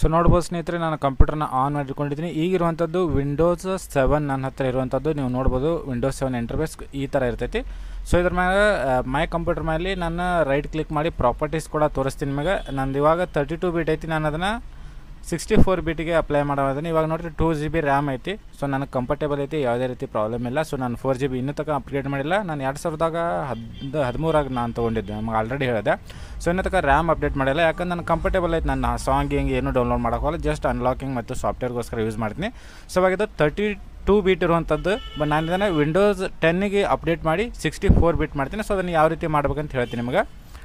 so ನೋಡ್ಬೋದು ಸ್ನೇಹಿತರೆ ನಾನು ಕಂಪ್ಯೂಟರ್ನ ಆನ್ ಮಾಡಿಕೊಂಡಿದ್ದೀನಿ ಈಗಿರುವಂಥದ್ದು ವಿಂಡೋಸ್ ಸೆವೆನ್ ನನ್ನ ಹತ್ರ ಇರುವಂಥದ್ದು ನೀವು ನೋಡ್ಬೋದು ವಿಂಡೋಸ್ ಸೆವೆನ್ ಇಂಟರ್ಫೇಸ್ ಈ ಥರ ಇರ್ತೈತಿ ಸೊ ಇದ್ರ ಮ್ಯಾಗ ಮೈ ಕಂಪ್ಯೂಟರ್ ಮೇಲೆ ನಾನು ರೈಟ್ ಕ್ಲಿಕ್ ಮಾಡಿ ಪ್ರಾಪರ್ಟೀಸ್ ಕೂಡ ತೋರಿಸ್ತೀನಿ ನಿಮಗೆ ನಂದು ಇವಾಗ ತರ್ಟಿ ಟು ಬಿಟ್ ಐತಿ ನಾನು ಅದನ್ನು ಸಿಕ್ಸ್ಟಿ ಫೋರ್ ಬಿಟಿಗೆ ಅಪ್ಲೈ ಮಾಡೋದನ್ನು ಇವಾಗ ನೋಡಿರಿ ಟೂ ಜಿ ಬಿ ರ್ಯಾಮ್ ಐತಿ ಸೊ ನನಗೆ ಕಂಫರ್ಟೇಬಲ್ ಐತಿ ಯಾವುದೇ ರೀತಿ ಪ್ರಾಬ್ಲಮ್ ಇಲ್ಲ ಸೊ ನಾನು ಫೋರ್ ಜಿ ಬಿ ಇನ್ನೂ ತನಕ ಅಪ್ಗ್ರೇಡ್ ಮಾಡಿಲ್ಲ ನಾನು ಎರಡು ಸಾವಿರದಾಗ ಹದ್ ಹದಿಮೂರಾಗ ನಾನು ತೊಗೊಂಡಿದ್ದೆ ನಮಗೆ ಆಲ್ರೆಡಿ ಹೇಳಿದೆ ಸೊ ಇನ್ನೂ ತನಕ ರ್ಯಾಮ್ ಅಪ್ಡೇಟ್ ಮಾಡಿಲ್ಲ ಯಾಕಂದ್ರೆ ನನಗೆ ಕಂಫರ್ಟೇಬಲ್ ಐತೆ ನಾನು ಸಾಂಗ್ ಹಿಂಗೆ ಏನು ಡೌನ್ಲೋಡ್ ಮಾಡೋಕ್ಕಲ್ಲ ಜಸ್ಟ್ ಅನ್ಲಾಕಿಂಗ್ ಮತ್ತು ಸಾಫ್ಟ್ವೇರ್ಗೋಸ್ಕರ ಯೂಸ್ ಮಾಡ್ತೀನಿ ಸೊ ಇವಾಗ ಇದು ತರ್ಟಿ ಟೂ ಬೀಟ್ ಇರುವಂಥದ್ದು ಬಟ್ ನಾನು ಇದನ್ನು ವಿಂಡೋಸ್ ಟೆನ್ನಿಗೆ ಅಪ್ಡೇಟ್ ಮಾಡಿ ಸಿಕ್ಸ್ಟಿ ಫೋರ್ ಬಿಟ್ ಮಾಡ್ತೀನಿ ಸೊ ಅದನ್ನು ಯಾವ ರೀತಿ ಮಾಡ್ಬೇಕಂತ ಹೇಳ್ತೀನಿ ನಿಮಗೆ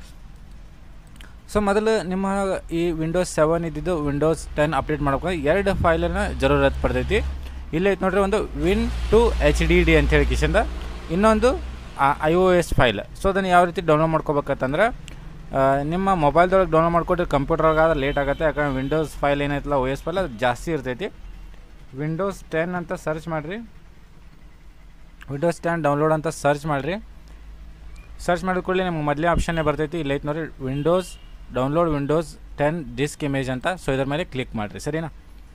ಸೊ ಮೊದಲು ನಿಮ್ಮ ಈ ವಿಂಡೋಸ್ ಸೆವೆನ್ ಇದ್ದಿದ್ದು ವಿಂಡೋಸ್ ಟೆನ್ ಅಪ್ಡೇಟ್ ಮಾಡ್ಬೇಕು ಎರಡು ಫೈಲನ್ನು ಜರೂರತ್ ಪಡ್ತೈತಿ ಇಲ್ಲಿ ಐತೆ ನೋಡ್ರಿ ಒಂದು win to H D D ಅಂತ ಹೇಳಿ ಕಿಶಿಂದ ಇನ್ನೊಂದು I O S file so ಅದನ್ನು ಯಾವ ರೀತಿ ಡೌನ್ಲೋಡ್ ಮಾಡ್ಕೋಬೇಕಂತಂದ್ರೆ ಆ, ನಿಮ್ಮ ಮೊಬೈಲ್ದೊಳಗೆ ಡೌನ್ಲೋಡ್ ಮಾಡ್ಕೊಟ್ರೆ ಕಂಪ್ಯೂಟರ್ಗಾದ್ರೆ ಲೇಟ್ ಆಗುತ್ತೆ ಯಾಕಂದ್ರೆ ವಿಂಡೋಸ್ ಫೈಲ್ ಏನೈತಲ್ಲ ಒ ಎಸ್ ಫೈಲ್ ಅದು ಜಾಸ್ತಿ ಇರ್ತೈತಿ ವಿಂಡೋಸ್ ಟೆನ್ ಅಂತ ಸರ್ಚ್ ಮಾಡಿರಿ ವಿಂಡೋಸ್ ಟೆನ್ ಡೌನ್ಲೋಡ್ ಅಂತ ಸರ್ಚ್ ಮಾಡಿರಿ ಸರ್ಚ್ ಮಾಡಿದ ಕೂಡಲೇ ನಿಮ್ಗೆ ಮೊದಲೇ ಆಪ್ಷನ್ನೇ ಬರ್ತೈತಿ ಇಲ್ಲಿ ಐತೆ ನೋಡಿ Windows download Windows ten disk image ಅಂತ ಸೊ ಇದ್ರ ಮೇಲೆ ಕ್ಲಿಕ್ ಮಾಡಿರಿ ಸರಿನಾ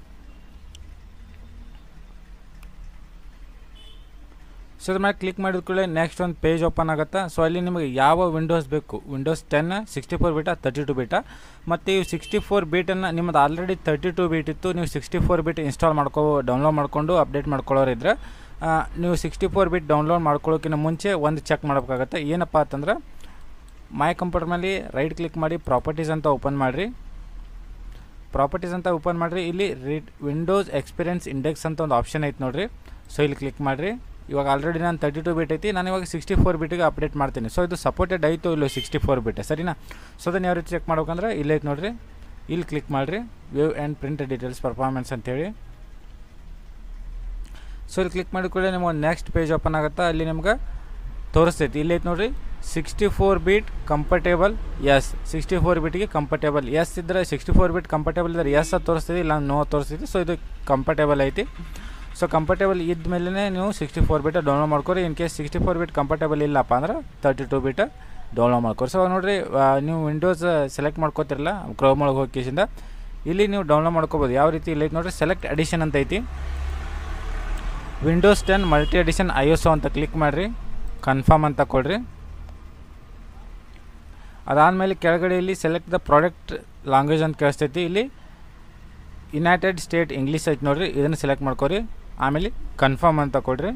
ಸೊ ಇದ್ರ ಮೇಲೆ ಕ್ಲಿಕ್ ಮಾಡಿದ ಕೂಡಲೇ ನೆಕ್ಸ್ಟ್ ಒಂದು ಪೇಜ್ ಓಪನ್ ಆಗುತ್ತೆ ಸೊ ಅಲ್ಲಿ ನಿಮಗೆ ಯಾವ ವಿಂಡೋಸ್ ಬೇಕು Windows ten sixty four bit thirty two bit ಮತ್ತು ಈ ಸಿಕ್ಸ್ಟಿ ಫೋರ್ ಬೀಟನ್ನು ನಿಮ್ಮದು ಆಲ್ರೆಡಿ ತರ್ಟಿ ಟು ಬೀಟ್ ಇತ್ತು ನೀವು ಸಿಕ್ಸ್ಟಿ ಫೋರ್ ಬೀಟ್ ಇನ್ಸ್ಟಾಲ್ ಮಾಡ್ಕೋ ಡೌನ್ಲೋಡ್ ಮಾಡಿಕೊಂಡು ಅಪ್ಡೇಟ್ ಮಾಡ್ಕೊಳ್ಳೋರಿದ್ರೆ ಆ, ನೀವು ಸಿಕ್ಸ್ಟಿ ಫೋರ್ ಬಿಟ್ ಡೌನ್ಲೋಡ್ ಮಾಡ್ಕೊಳ್ಳೋಕ್ಕಿಂತ ಮುಂಚೆ ಒಂದು ಚೆಕ್ ಮಾಡಬೇಕಾಗತ್ತೆ ಏನಪ್ಪ ಅಂತಂದ್ರೆ ಮೈ ಕಂಪ್ಯೂಟರ್ ಮೇಲೆ ರೈಟ್ ಕ್ಲಿಕ್ ಮಾಡಿ ಪ್ರಾಪರ್ಟೀಸ್ ಅಂತ ಓಪನ್ ಮಾಡಿರಿ ಪ್ರಾಪರ್ಟೀಸ್ ಅಂತ ಓಪನ್ ಮಾಡಿರಿ ಇಲ್ಲಿ ರಿಡ್ ವಿಂಡೋಸ್ ಎಕ್ಸ್ಪೀರಿಯನ್ಸ್ ಇಂಡೆಕ್ಸ್ ಅಂತ ಒಂದು ಆಪ್ಷನ್ ಐತೆ ನೋಡಿರಿ ಸೊ ಇಲ್ಲಿ ಕ್ಲಿಕ್ ಮಾಡಿರಿ ಇವಾಗ ಆಲ್ರೆಡಿ ನಾನು ತರ್ಟಿ ಟು ಬಿಟ್ ಐತಿ ನಾನು ಇವಾಗ ಸಿಕ್ಸ್ಟಿ ಫೋರ್ ಬಿಟ್ಟಿಗೆ ಅಪ್ಡೇಟ್ ಮಾಡ್ತೀನಿ ಸೊ ಇದು ಸಪೋರ್ಟೆಡ್ ಆಯಿತು ಇಲ್ಲ ಸಿಕ್ಸ್ಟಿ ಫೋರ್ ಬಿಟ್ಟೆ ಸರಿನಾ ಸೊ ಅದನ್ನು ಯಾವ ರೀತಿ ಚೆಕ್ ಮಾಡ್ಬೇಕಂದ್ರೆ ಇಲ್ಲಿ ಐತೆ ನೋಡಿರಿ ಇಲ್ಲಿ ಕ್ಲಿಕ್ ಮಾಡಿರಿ view and print details performance ಅಂತೇಳಿ ಸೊ ಇಲ್ಲಿ ಕ್ಲಿಕ್ ಮಾಡಿದ ಕೂಡಲೇ ನಿಮಗೆ ಒಂದು ನೆಕ್ಸ್ಟ್ ಪೇಜ್ ಓಪನ್ ಆಗುತ್ತೆ ಅಲ್ಲಿ ನಿಮ್ಗೆ ತೋರಿಸ್ತೈತಿ ಇಲ್ಲಿ ಐತೆ ನೋಡಿರಿ sixty four bit comfortable yes sixty four ಬೀಟ್ಗೆ ಕಂಫರ್ಟೇಬಲ್ ಎಸ್ ಇದ್ದರೆ ಸಿಕ್ಸ್ಟಿ ಫೋರ್ ಬೀಟ್ ಕಂಫರ್ಟೇಬಲ್ ಇದ್ದರೆ ಎಸ್ ಅದು ತೋರಿಸ್ತೈತಿ ಇಲ್ಲ ನೋ ತೋರಿಸ್ತೈತಿ ಸೊ ಇದು ಕಂಫರ್ಟೇಬಲ್ ಐತಿ ಸೊ ಕಂಫರ್ಟೇಬಲ್ ಇದ್ದ ಮೇಲೆ ನೀವು ಸಿಕ್ಸ್ಟಿ ಫೋರ್ ಬಿಟ್ ಡೌನ್ಲೋಡ್ ಮಾಡ್ಕೊರಿ in case sixty four bit comfortable ಇಲ್ಲಪ್ಪ ಅಂದ್ರೆ ತರ್ಟಿ ಟು ಬಿಟ್ ಡೌನ್ಲೋಡ್ ಮಾಡ್ಕೊರಿ ಸೊ ನೋಡಿರಿ ಆ, ನೀವು ವಿಂಡೋಸ್ ಸೆಲೆಕ್ಟ್ ಮಾಡ್ಕೋತಿರಲ್ಲ ಕ್ರೋಮ್ ಒಳಗೆ ಹೋಗಿ ಕೇಸಿಂದ ಇಲ್ಲಿ ನೀವು ಡೌನ್ಲೋಡ್ ಮಾಡ್ಕೋಬೋದು ಯಾವ ರೀತಿ ಇಲ್ಲಿ ಐತೆ ನೋಡಿರಿ ಸೆಲೆಕ್ಟ್ ಅಡಿಷನ್ ಅಂತ ಐತಿ Windows ten multi edition I S ಅಂತ ಕ್ಲಿಕ್ ಮಾಡಿರಿ ಕನ್ಫರ್ಮ್ ಅಂತ ಕೊಡ್ರಿ ಅದಾದಮೇಲೆ ಕೆಳಗಡೆ ಇಲ್ಲಿ ಸೆಲೆಕ್ಟ್ ದ ಪ್ರಾಡಕ್ಟ್ ಲ್ಯಾಂಗ್ವೇಜ್ ಅಂತ ಕೇಳಿಸ್ತೈತಿ ಇಲ್ಲಿ ಯುನೈಟೆಡ್ ಸ್ಟೇಟ್ ಇಂಗ್ಲೀಷ್ ಐತೆ ನೋಡ್ರಿ ಇದನ್ನು ಸೆಲೆಕ್ಟ್ ಮಾಡ್ಕೊರಿ ಆಮೇಲೆ ಕನ್ಫರ್ಮ್ ಅಂತ ಕೊಡ್ರಿ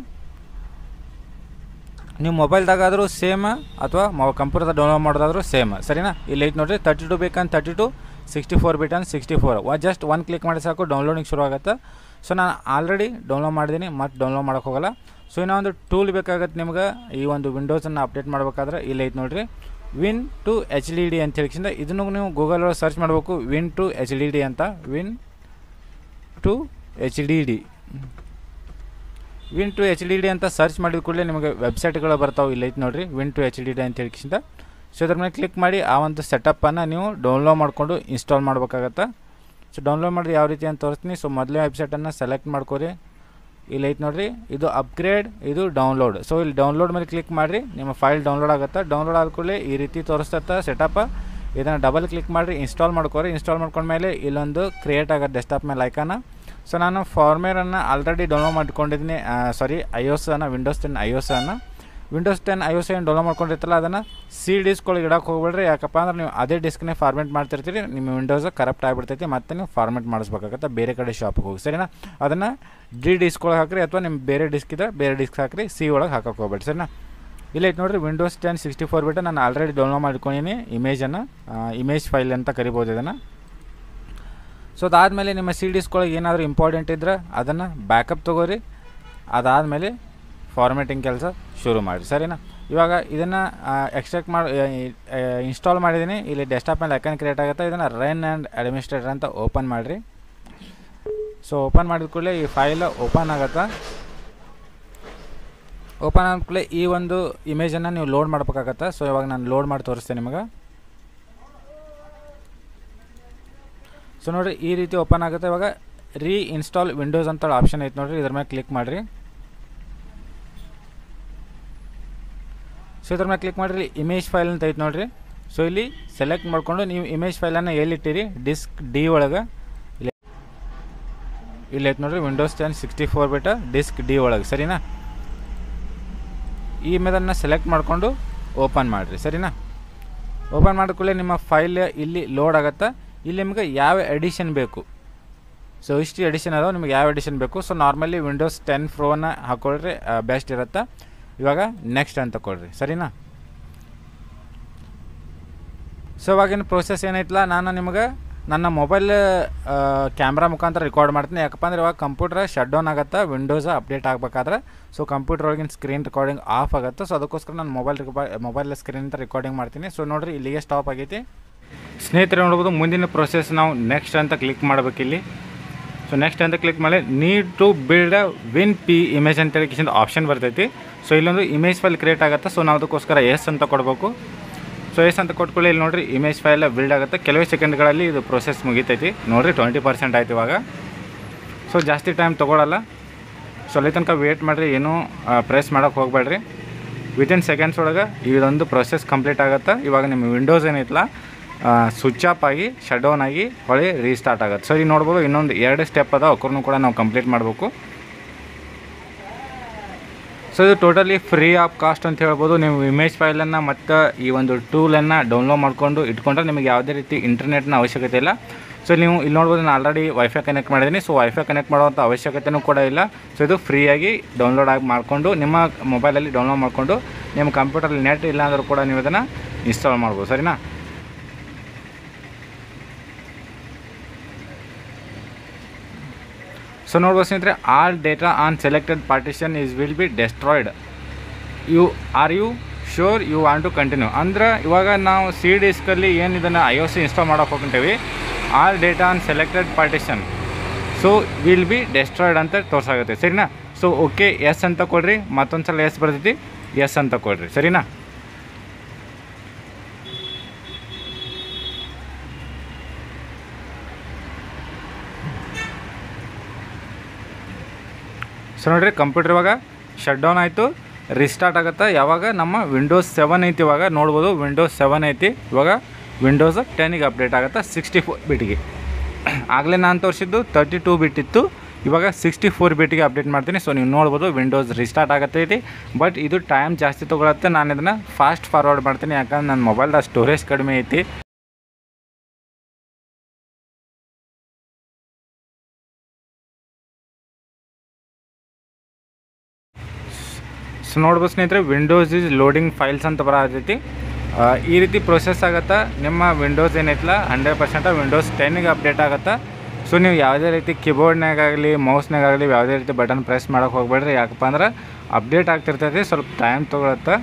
ನೀವು ಮೊಬೈಲ್ದಾಗಾದರೂ ಸೇಮ್ ಅಥವಾ ಮೊ ಕಂಪ್ಯೂಟರ್ದಾಗ ಡೌನ್ಲೋಡ್ ಮಾಡೋದಾದ್ರೂ ಸೇಮ್ ಸರಿನಾ ಇಲ್ಲಿ ಐತೆ ನೋಡ್ರಿ ತರ್ಟಿ ಟು ಬೇಕಂತ thirty two sixty four bit ಅಂತ sixty four just one click ಮಾಡಿ ಸಾಕು ಡೌನ್ಲೋಡಿಂಗ್ ಶುರು ಆಗುತ್ತೆ ಸೊ ನಾನು ಆಲ್ರೆಡಿ ಡೌನ್ಲೋಡ್ ಮಾಡಿದ್ದೀನಿ ಮತ್ತು ಡೌನ್ಲೋಡ್ ಮಾಡೋಕೆ ಹೋಗಲ್ಲ ಸೊ ಇನ್ನೂ ಒಂದು ಟೂಲ್ ಬೇಕಾಗತ್ತೆ ನಿಮ್ಗೆ ಈ ಒಂದು ವಿಂಡೋಸನ್ನು ಅಪ್ಡೇಟ್ ಮಾಡಬೇಕಾದ್ರೆ ಇಲ್ಲಿ ಐತೆ ನೋಡ್ರಿ win to H D D ಅಂತ ಹೇಳಿಕಿಂದ ಇದನ್ನು ನೀವು ಗೂಗಲ್ ಒಳಗೆ ಸರ್ಚ್ ಮಾಡಬೇಕು win to H D D ಅಂತ win to H D D win to H D D ಅಂತ ಸರ್ಚ್ ಮಾಡಿದ ಕೂಡಲೇ ನಿಮಗೆ ವೆಬ್ಸೈಟ್ಗಳು ಬರ್ತಾವೆ ಇಲ್ಲಿ ಐತೆ ನೋಡಿರಿ win to H D D ಅಂತ ಹೇಳಿಕಿಂದ ಸೊ ಇದ್ರ ಮೇಲೆ ಕ್ಲಿಕ್ ಮಾಡಿ ಆ ಒಂದು ಸೆಟಪ್ಪನ್ನು ನೀವು ಡೌನ್ಲೋಡ್ ಮಾಡಿಕೊಂಡು ಇನ್ಸ್ಟಾಲ್ ಮಾಡ್ಬೇಕಾಗತ್ತೆ ಸೊ ಡೌನ್ಲೋಡ್ ಮಾಡಿ ಯಾವ ರೀತಿ ಅಂತ ತೋರಿಸ್ತೀನಿ ಸೊ ಮೊದಲೇ ವೆಬ್ಸೈಟನ್ನು ಸೆಲೆಕ್ಟ್ ಮಾಡ್ಕೊರಿ ಇಲ್ಲಿ ಐತೆ ನೋಡಿರಿ ಇದು ಅಪ್ಗ್ರೇಡ್ ಇದು ಡೌನ್ಲೋಡ್ ಸೊ ಇಲ್ಲಿ ಡೌನ್ಲೋಡ್ ಮೇಲೆ ಕ್ಲಿಕ್ ಮಾಡಿರಿ ನಿಮ್ಮ ಫೈಲ್ ಡೌನ್ಲೋಡ್ ಆಗುತ್ತೆ ಡೌನ್ಲೋಡ್ ಆದ ಕೂಡಲೇ ಈ ರೀತಿ ತೋರಿಸ್ತತ್ತ ಸೆಟಪ್ ಇದನ್ನು ಡಬಲ್ ಕ್ಲಿಕ್ ಮಾಡಿರಿ ಇನ್ಸ್ಟಾಲ್ ಮಾಡ್ಕೊರಿ ಇನ್ಸ್ಟಾಲ್ ಮಾಡ್ಕೊಂಡ್ಮೇಲೆ ಇಲ್ಲೊಂದು ಕ್ರಿಯೇಟ್ ಆಗುತ್ತೆ ಡೆಸ್ಕ್ಟಾಪ್ ಮೇಲೆ ಐಕಾನ ಸೊ ನಾನು ಫಾರ್ಮೇರನ್ನು ಆಲ್ರೆಡಿ ಡೌನ್ಲೋಡ್ ಮಾಡ್ಕೊಂಡಿದ್ದೀನಿ ಸಾರಿ ಐ ಒಸ್ ಅನ್ನು ವಿಂಡೋಸ್ ಟೆನ್ ಐ ಒಸ್ ಅನ್ನು ವಿಂಡೋಸ್ ಟೆನ್ ಐ ಒಸ್ ಏನು ಡೌನ್ಲೋಡ್ ಮಾಡ್ಕೊಂಡಿರ್ತಲ್ಲ ಅದನ್ನು ಸಿ ಡಿಸ್ಕ್ ಒಳಗೆ ಇಡಕ್ಕೆ ಹೋಗ್ಬೇಡ್ರಿ ಯಾಕಪ್ಪ ಅಂದ್ರೆ ನೀವು ಅದೇ ಡಿಸ್ಕ್ನೇ ಫಾರ್ಮೇಟ್ ಮಾಡ್ತಿರ್ತೀರಿ ನಿಮ್ಮ ವಿಂಡೋಸ್ ಕರಪ್ಟ್ ಆಗಿಬಿಡ್ತೈತಿ ಮತ್ತೆ ನೀವು ಫಾರ್ಮೇಟ್ ಮಾಡಿಸ್ಬೇಕಾಗತ್ತೆ ಬೇರೆ ಕಡೆ ಶಾಪಿಗೆ ಹೋಗಿ ಸರಿನಾ ಅದನ್ನು ಡಿ ಡಿಸ್ಕ್ ಒಳಗೆ ಹಾಕ್ರಿ ಅಥವಾ ನಿಮ್ಮ ಬೇರೆ ಡಿಸ್ಕ್ ಇದ್ದರೆ ಬೇರೆ ಡಿಸ್ಕ್ ಹಾಕ್ರಿ ಸಿ ಒಳಗೆ ಹಾಕಕ್ಕೆ ಹೋಗ್ಬೇಡಿ ಸರಿನಾ ಇಲ್ಲ ಐತೆ ನೋಡಿರಿ Windows ten sixty four bit ನಾನು ಆಲ್ರೆಡಿ ಡೌನ್ಲೋಡ್ ಮಾಡ್ಕೊಂಡಿನಿ ಇಮೇಜನ್ನು ಇಮೇಜ್ ಫೈಲ್ ಅಂತ ಕರಿಬೋದು ಇದನ್ನು ಸೊ ಅದಾದಮೇಲೆ ನಿಮ್ಮ ಸಿ ಡಿಸ್ಕೊಳಗೆ ಏನಾದರೂ ಇಂಪಾರ್ಟೆಂಟ್ ಇದ್ದರೆ ಅದನ್ನು ಬ್ಯಾಕಪ್ ತೊಗೋರಿ ಅದಾದಮೇಲೆ ಫಾರ್ಮೇಟಿಂಗ್ ಕೆಲಸ ಶುರು ಮಾಡಿ ಸರಿನಾ ಇವಾಗ ಇದನ್ನು ಎಕ್ಸ್ಟ್ರಾಕ್ಟ್ ಮಾಡಿ ಇನ್ಸ್ಟಾಲ್ ಮಾಡಿದ್ದೀನಿ ಇಲ್ಲಿ ಡೆಸ್ಕ್ಟಾಪ್ ಮೇಲೆ ಐಕನ್ ಕ್ರಿಯೇಟ್ ಆಗುತ್ತೆ ಇದನ್ನು ರನ್ ಆ್ಯಂಡ್ ಅಡ್ಮಿನಿಸ್ಟ್ರೇಟರ್ ಅಂತ ಓಪನ್ ಮಾಡಿರಿ ಸೊ ಓಪನ್ ಮಾಡಿದ ಕೂಡಲೇ ಈ ಫೈಲ್ ಓಪನ್ ಆಗುತ್ತೆ ಓಪನ್ ಆದ ಕೂಡಲೇ ಈ ಒಂದು ಇಮೇಜನ್ನು ನೀವು ಲೋಡ್ ಮಾಡ್ಬೇಕಾಗತ್ತೆ ಸೊ ಇವಾಗ ನಾನು ಲೋಡ್ ಮಾಡಿ ತೋರಿಸ್ತೇನೆ ನಿಮಗೆ ಸೊ ನೋಡಿರಿ ಈ ರೀತಿ ಓಪನ್ ಆಗುತ್ತೆ ಇವಾಗ ರೀ ಇನ್ಸ್ಟಾಲ್ ವಿಂಡೋಸ್ ಅಂತ ಆಪ್ಷನ್ ಐತೆ ನೋಡಿರಿ ಇದ್ರ ಮೇಲೆ ಕ್ಲಿಕ್ ಮಾಡಿರಿ ಸೊ ಇದ್ರ ಮೇಲೆ ಕ್ಲಿಕ್ ಮಾಡಿರಿ ಇಮೇಜ್ ಫೈಲ್ ಅಂತ ಐತೆ ನೋಡಿರಿ ಸೊ ಇಲ್ಲಿ ಸೆಲೆಕ್ಟ್ ಮಾಡಿಕೊಂಡು ನೀವು ಇಮೇಜ್ ಫೈಲನ್ನು ಎಲ್ಲಿಟ್ಟಿರಿ ಡಿಸ್ಕ್ ಡಿ ಒಳಗೆ ಇಲ್ಲಿ ಐತೆ ನೋಡಿರಿ Windows ten sixty four bit disk D ಒಳಗೆ ಸರಿನಾ ಈ ಮೇದನ್ನು ಸೆಲೆಕ್ಟ್ ಮಾಡಿಕೊಂಡು ಓಪನ್ ಮಾಡಿರಿ ಸರಿನಾ ಓಪನ್ ಮಾಡಿಕೊಳ್ಳಿ ನಿಮ್ಮ ಫೈಲ್ ಇಲ್ಲಿ ಲೋಡ್ ಆಗುತ್ತಾ ಇಲ್ಲಿ ನಿಮಗೆ ಯಾವ ಎಡಿಷನ್ ಬೇಕು ಸೊ ಇಷ್ಟು ಎಡಿಷನ್ ಅದಾವೆ ನಿಮಗೆ ಯಾವ ಎಡಿಷನ್ ಬೇಕು ಸೊ ನಾರ್ಮಲಿ ವಿಂಡೋಸ್ ಟೆನ್ ಪ್ರೋನ ಹಾಕೊಳ್ರಿ ಬೆಸ್ಟ್ ಇರುತ್ತೆ ಇವಾಗ ನೆಕ್ಸ್ಟ್ ಅಂತ ಕೊಡ್ರಿ ಸರಿನಾ ಸೊ ಇವಾಗಿನ ಪ್ರೋಸೆಸ್ ಏನೈತಲ್ಲ ನಾನು ನಿಮಗೆ ನನ್ನ ಮೊಬೈಲ್ ಕ್ಯಾಮ್ರಾ ಮುಖಾಂತರ ರೆಕಾರ್ಡ್ ಮಾಡ್ತೀನಿ ಯಾಕಪ್ಪ ಅಂದ್ರೆ ಇವಾಗ ಕಂಪ್ಯೂಟರ್ ಶಟ್ ಡೌನ್ ಆಗುತ್ತೆ ವಿಂಡೋಸ್ ಅಪ್ಡೇಟ್ ಆಗಬೇಕಾದ್ರೆ ಸೊ ಕಂಪ್ಯೂಟರ್ ಒಳಗಿನ ಸ್ಕ್ರೀನ್ ರೆಕಾರ್ಡಿಂಗ್ ಆಫ್ ಆಗುತ್ತೆ ಸೊ ಅದಕ್ಕೋಸ್ಕರ ನಾನು ಮೊಬೈಲ್ ಮೊಬೈಲ್ ಸ್ಕ್ರೀನಿಂದ ರೆಕಾರ್ಡಿಂಗ್ ಮಾಡ್ತೀನಿ ಸೊ ನೋಡಿರಿ ಇಲ್ಲಿಗೆ ಸ್ಟಾಪ್ ಆಗೈತಿ ಸ್ನೇಹಿತರೆ ನೋಡ್ಬೋದು ಮುಂದಿನ ಪ್ರೊಸೆಸ್ ನಾವು ನೆಕ್ಸ್ಟ್ ಅಂತ ಕ್ಲಿಕ್ ಮಾಡಬೇಕಿಲ್ಲಿ ಸೊ ನೆಕ್ಸ್ಟ್ ಅಂತ ಕ್ಲಿಕ್ ಮಾಡಿ need to build a win P image ಅಂತೇಳಿ ಕಿಶನ್ ಆಪ್ಷನ್ ಬರ್ತೈತಿ ಸೊ ಇಲ್ಲೊಂದು ಇಮೇಜ್ ಫೈಲ್ ಕ್ರಿಯೇಟ್ ಆಗುತ್ತೆ ಸೊ ನಾವು ಅದಕ್ಕೋಸ್ಕರ ಎಸ್ ಅಂತ ಕೊಡಬೇಕು ಸೊ ಎಸ್ ಅಂತ ಕೊಟ್ಕೊಳ್ಳಿ ಇಲ್ಲಿ ನೋಡಿರಿ ಇಮೇಜ್ ಫೈಲ್ ಬಿಲ್ಡ್ ಆಗುತ್ತೆ ಕೆಲವೇ ಸೆಕೆಂಡ್ಗಳಲ್ಲಿ ಇದು ಪ್ರೊಸೆಸ್ ಮುಗಿತೈತಿ ನೋಡಿರಿ ಟ್ವೆಂಟಿ ಪರ್ಸೆಂಟ್ ಆಯ್ತು ಇವಾಗ ಸೊ ಜಾಸ್ತಿ ಟೈಮ್ ತೊಗೊಳಲ್ಲ ಸೊ ಅಲ್ಲಿ ತನಕ ವೇಟ್ ಮಾಡಿರಿ ಏನೂ ಪ್ರೆಸ್ ಮಾಡೋಕ್ಕೆ ಹೋಗಬೇಡ್ರಿ ವಿತಿನ್ ಸೆಕೆಂಡ್ಸ್ ಒಳಗೆ ಇದೊಂದು ಪ್ರೊಸೆಸ್ ಕಂಪ್ಲೀಟ್ ಆಗುತ್ತೆ ಇವಾಗ ನಿಮ್ಮ ವಿಂಡೋಸ್ ಏನೈತಲ್ಲ ಸ್ವಿಚ್ ಆಫ್ ಆಗಿ ಶಟ್ ಡೌನ್ ಆಗಿ ಹೊಳೆ ರೀಸ್ಟಾರ್ಟ್ ಆಗುತ್ತೆ ಸೊ ಈಗ ನೋಡ್ಬೋದು ಇನ್ನೊಂದು ಎರಡು ಸ್ಟೆಪ್ ಅದ ಅವ್ರನ್ನೂ ಕೂಡ ನಾವು ಕಂಪ್ಲೀಟ್ ಮಾಡಬೇಕು ಸೊ ಇದು ಟೋಟಲಿ ಫ್ರೀ ಆಫ್ ಕಾಸ್ಟ್ ಅಂತ ಹೇಳ್ಬೋದು ನೀವು ಇಮೇಜ್ ಫೈಲನ್ನು ಮತ್ತು ಈ ಒಂದು ಟೂಲನ್ನು ಡೌನ್ಲೋಡ್ ಮಾಡಿಕೊಂಡು ಇಟ್ಕೊಂಡ್ರೆ ನಿಮಗೆ ಯಾವುದೇ ರೀತಿ ಇಂಟರ್ನೆಟ್ನ ಅವಶ್ಯಕತೆ ಇಲ್ಲ ಸೊ ನೀವು ಇಲ್ಲಿ ನೋಡ್ಬೋದು ನಾನು ಆಲ್ರೆಡಿ ವೈಫೈ ಕನೆಕ್ಟ್ ಮಾಡಿದ್ದೀನಿ ಸೊ ವೈಫೈ ಕನೆಕ್ಟ್ ಮಾಡುವಂಥ ಅವಶ್ಯಕತೆಯೂ ಕೂಡ ಇಲ್ಲ ಸೊ ಇದು ಫ್ರೀಯಾಗಿ ಡೌನ್ಲೋಡ್ ಆಗಿ ಮಾಡಿಕೊಂಡು ನಿಮ್ಮ ಮೊಬೈಲಲ್ಲಿ ಡೌನ್ಲೋಡ್ ಮಾಡಿಕೊಂಡು ನಿಮ್ಮ ಕಂಪ್ಯೂಟರಲ್ಲಿ ನೆಟ್ ಇಲ್ಲ ಅಂದರೂ ಕೂಡ ನೀವು ಇದನ್ನು ಇನ್ಸ್ಟಾಲ್ ಮಾಡ್ಬೋದು ಸರಿನಾ ಸೊ ನೋಡ್ಬೋದು ಸ್ನೇಹಿತರೆ all data on selected partition is will be destroyed you are you sure you want to continue ಅಂದ್ರೆ ಇವಾಗ ನಾವು ಸಿ ಡಿಸ್ಕಲ್ಲಿ ಏನು ಇದನ್ನು ಐ ಒ ಸಿ ಇನ್ಸ್ಟಾಲ್ ಮಾಡೋಕೆ ಹೋಗ್ತೀವಿ all data on selected partition so will be destroyed ಅಂತ ತೋರ್ಸಾಗುತ್ತೆ ಸರಿನಾ ಸೊ ಓಕೆ ಎಸ್ ಅಂತ ಕೊಡ್ರಿ ಮತ್ತೊಂದು ಸಲ ಎಸ್ ಬರ್ತೈತಿ ಎಸ್ ಅಂತ ಕೊಡ್ರಿ ಸರಿನಾ ಸೊ ನೋಡಿರಿ ಕಂಪ್ಯೂಟರ್ ಇವಾಗ ಶಟ್ ಡೌನ್ ಆಯಿತು ರಿಸ್ಟಾರ್ಟ್ ಆಗುತ್ತೆ ಯಾವಾಗ ನಮ್ಮ ವಿಂಡೋಸ್ ಸೆವೆನ್ ಐತಿ ಇವಾಗ ನೋಡ್ಬೋದು ವಿಂಡೋಸ್ ಸೆವೆನ್ ಐತಿ ಇವಾಗ ವಿಂಡೋಸ್ ಟೆನ್ನಿಗೆ ಅಪ್ಡೇಟ್ ಆಗುತ್ತೆ ಸಿಕ್ಸ್ಟಿ ಫೋರ್ ಬಿಟ್ಗೆ ಆಗಲೇ ನಾನು ತೋರಿಸಿದ್ದು ತರ್ಟಿ ಟೂ ಬಿಟ್ ಇತ್ತು ಇವಾಗ ಸಿಕ್ಸ್ಟಿ ಫೋರ್ ಬಿಟ್ಗೆ ಅಪ್ಡೇಟ್ ಮಾಡ್ತೀನಿ ಸೊ ನೀವು ನೋಡ್ಬೋದು ವಿಂಡೋಸ್ ರಿಸ್ಟಾರ್ಟ್ ಆಗತ್ತೈತಿ ಬಟ್ ಇದು ಟೈಮ್ ಜಾಸ್ತಿ ತೊಗೊಳತ್ತೆ ನಾನು ಇದನ್ನು ಫಾಸ್ಟ್ ಫಾರ್ವರ್ಡ್ ಮಾಡ್ತೀನಿ ಯಾಕಂದ್ರೆ ನನ್ನ ಮೊಬೈಲ್ದ ಸ್ಟೋರೇಜ್ ಕಡಿಮೆ ಐತಿ ಸೊ ನೋಡ್ಬೋದು ಸ್ನೇಹಿತರೆ ವಿಂಡೋಸ್ ಈಸ್ ಲೋಡಿಂಗ್ ಫೈಲ್ಸ್ ಅಂತ ಬರತೈತಿ ಈ ರೀತಿ ಪ್ರೊಸೆಸ್ ಆಗುತ್ತೆ ನಿಮ್ಮ ವಿಂಡೋಸ್ ಏನೈತಲ್ಲ ಹಂಡ್ರೆಡ್ ಪರ್ಸೆಂಟ್ ವಿಂಡೋಸ್ ಟೆನ್ನಿಗೆ ಅಪ್ಡೇಟ್ ಆಗುತ್ತೆ ಸೊ ನೀವು ಯಾವುದೇ ರೀತಿ ಕೀಬೋರ್ಡ್ನಾಗಲಿ ಮೌಸ್ನಾಗಲಿ ಯಾವುದೇ ರೀತಿ ಬಟನ್ ಪ್ರೆಸ್ ಮಾಡೋಕೆ ಹೋಗ್ಬೇಡ್ರಿ ಯಾಕಪ್ಪ ಅಂದ್ರೆ ಅಪ್ಡೇಟ್ ಆಗ್ತಿರ್ತೈತಿ ಸ್ವಲ್ಪ ಟೈಮ್ ತೊಗೊಳತ್ತೆ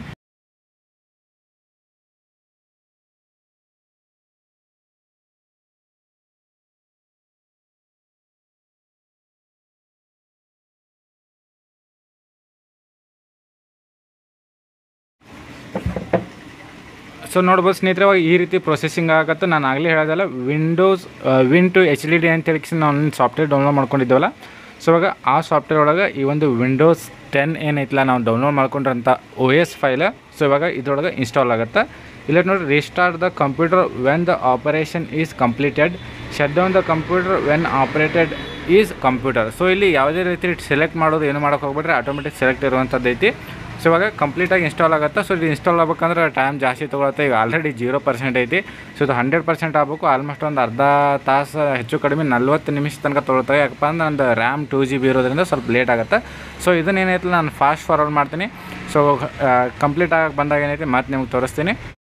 ಸೊ ನೋಡ್ಬೋದು ಸ್ನೇಹಿತರೆ ಇವಾಗ ಈ ರೀತಿ ಪ್ರೊಸೆಸಿಂಗ್ ಆಗುತ್ತೆ ನಾನು ಆಗಲೇ ಹೇಳೋದಲ್ಲ Windows win to H D D ಅಂತೇಳಿ ನಾವು ಒಂದು ಸಾಫ್ಟ್ವೇರ್ ಡೌನ್ಲೋಡ್ ಮಾಡ್ಕೊಂಡಿದ್ದೇವಲ್ಲ ಸೊ ಇವಾಗ ಆ ಸಾಫ್ಟ್ವೇರ್ ಒಳಗೆ ಈ ಒಂದು ವಿಂಡೋಸ್ ಟೆನ್ ಏನೈತಲ್ಲ ನಾವು ಡೌನ್ಲೋಡ್ ಮಾಡ್ಕೊಂಡ್ರಂಥ ಒ ಎಸ್ ಫೈಲ್ ಸೊ ಇವಾಗ ಇದ್ರೊಳಗೆ ಇನ್ಸ್ಟಾಲ್ ಆಗುತ್ತೆ ಇಲ್ಲ ನೋಡಿ restart the computer when the operation is completed shut down the computer when operated is computer so ಇಲ್ಲಿ ಯಾವುದೇ ರೀತಿ ಸೆಲೆಕ್ಟ್ ಮಾಡೋದು ಏನು ಮಾಡೋಕೆ ಹೋಗ್ಬಿಟ್ರೆ ಆಟೋಮೆಟಿಕ್ ಸೆಲೆಕ್ಟ್ ಇರುವಂಥದ್ದು ಐತಿ ಸೊ ಇವಾಗ ಕಂಪ್ಲೀಟಾಗಿ ಇನ್ಸ್ಟಾಲ್ ಆಗುತ್ತೆ ಸೊ ಇದು ಇನ್ಸ್ಟಾಲ್ ಆಗ್ಬೇಕಂದ್ರೆ ಟೈಮ್ ಜಾಸ್ತಿ ತೊಗೊಳುತ್ತೆ ಈಗ ಆಲ್ರೆಡಿ ಜೀರೋ ಪರ್ಸೆಂಟ್ ಐತಿ ಸೊ ಇದು ಹಂಡ್ರೆಡ್ ಪರ್ಸೆಂಟ್ ಆಗಬೇಕು ಆಲ್ಮೋಸ್ಟ್ ಒಂದು ಅರ್ಧ ತಾಸು ಹೆಚ್ಚು ಕಡಿಮೆ ನಲ್ವತ್ತು ನಿಮಿಷ ತನಕ ತೊಗೊಳ್ತಾರೆ ಯಾಕಪ್ಪ ಅಂದ್ರೆ ನಂದು ರ್ಯಾಮ್ ಟೂ ಜಿ ಬಿ ಇರೋದ್ರಿಂದ ಸ್ವಲ್ಪ ಲೇಟ್ ಆಗುತ್ತೆ ಸೊ ಇದನ್ನೇನೈತೆ ನಾನು ಫಾಸ್ಟ್ ಫಾರ್ವರ್ಡ್ ಮಾಡ್ತೀನಿ ಸೊ ಕಂಪ್ಲೀಟ್ ಆಗಿ ಬಂದಾಗ ಏನೈತಿ ಮತ್ತೆ ನಿಮ್ಗೆ ತೋರಿಸ್ತೀನಿ